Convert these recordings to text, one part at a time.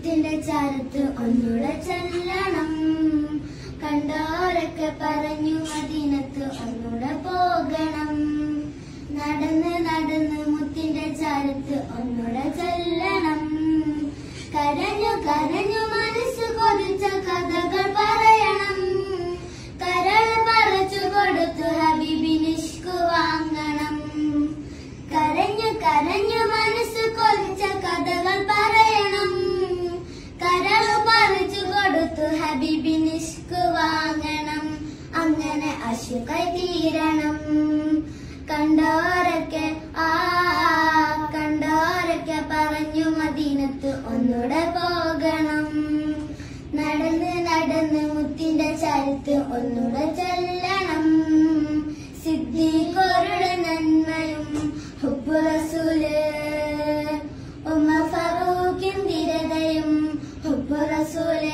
മുത്തിന്റെ ചാരത്ത് ഒന്നുടെ ചെല്ലണം കണ്ടോരൊക്കെ പറഞ്ഞു മദീനത്ത് ഒന്നുടെ പോകണം നടന്ന് നടന്ന് മുത്തിന്റെ ചാരത്ത് ഒന്നുടെ ചെല്ലണം കരഞ്ഞു കരഞ്ഞു മനസ്സ് കൊതിച്ച കഥകൾ പറയണം കരൾ പറിച്ചു കൊടുത്തു ഹബീബിനിഷ്കു വാങ്ങണം കരഞ്ഞു കരഞ്ഞു മനസ്സ് കൊതിച്ച കഥകൾ പറയണം കരൾ പറിച്ചു കൊടുത്തു ഹബീബിനിഷ്കു വാങ്ങണം അങ്ങനെ അശുകൈ തീരണം കണ്ടോരൊക്കെ ആ കണ്ടോരൊക്കെ പറഞ്ഞു മദീനത്ത് ഒന്നുടെ പോകണം നടന്ന് നടന്ന് മുത്തിന്റെ ചരിത്ത് ഒന്നുടെ ചെല്ലണം സിദ്ദീഖോരുടെ നന്മയും ഹുബ്ബു റസൂല് ഉമർ ഫറൂഖിൻ ധീരതയും ഹുബ്ബു റസൂല്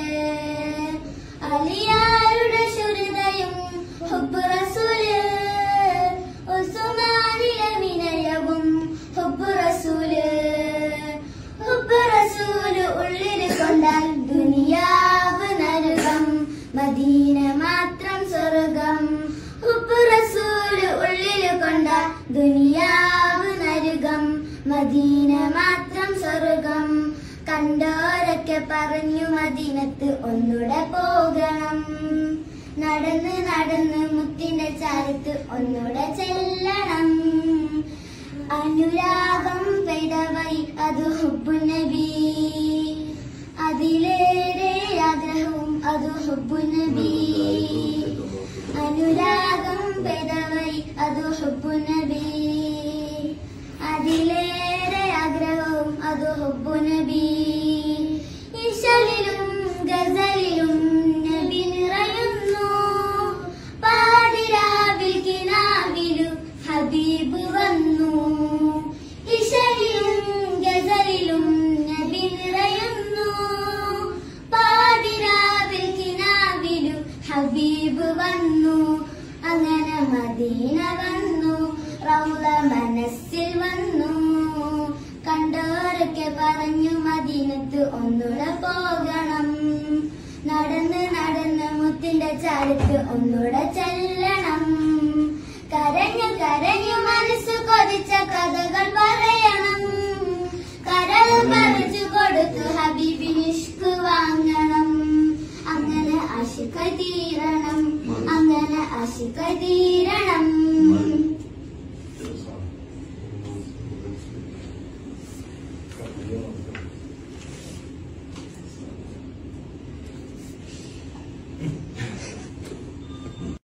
അലിയാരുടെ ശുരിതയും ഹുബ്ബു റസൂല് ഉസ്മാനിലെ വിനയവും ഹുബ്ബു റസൂല് ഹുബ്ബു റസൂല് ഉള്ളിൽ കൊണ്ടാൽ ദുനിയാവ് നരകം മദീന മാത്രം സ്വർഗം ഹുബ്ബു റസൂല് ഉള്ളിൽ കൊണ്ടാൽ ദുനിയാവ് നരകം മദീന മാത്രം സ്വർഗം കണ്ടോരൊക്കെ പറഞ്ഞു മദീനത്ത് ഒന്നുടെ പോകണം നടന്ന് നടന്ന് മുത്തിന്റെ ചാരത്ത് ഒന്നുടെ ചെല്ലണം അനുരാഗം പെയ്തവൈ അത് ഹുബുനബി അതിലേറെ ആഗ്രഹവും അത് ഹുബുനബി അനുരാഗം പെയ്തവൈ അത് ഹുബുനബി അതിലേറെ ആഗ്രഹവും അത് ഹുബുനബി ഇശലിലും ഗസലിലും നബി നിറയുന്നു പാതിരാവിൽ കിനാവിലു ഹബീബ് വന്നു ഇശലിലും ഗസലിലും നബി നിറയുന്നു പാതിരാവിൽ കിനാവിലു ഹബീബ് വന്നു അങ്ങനെ മദീന വന്നു റൗള മനസ്സിൽ വന്നു കണ്ടോരൊക്കെ പറഞ്ഞു മദീനത്ത് ഒന്നുടെ പോകണം നടന്ന് നടന്ന് മുത്തിന്റെ ചാരത്ത് ഒന്നുടെ ചെല്ലണം കരഞ്ഞു കരഞ്ഞു മനസ്സ് കൊതിച്ച കഥകൾ പറയണം കരൾ പറിച്ചു കൊടുത്തു ഹബീബിനിഷ്കു വാങ്ങണം അങ്ങനെ ആശിക്ക തീരണം അങ്ങനെ ആശിക്ക തീരണം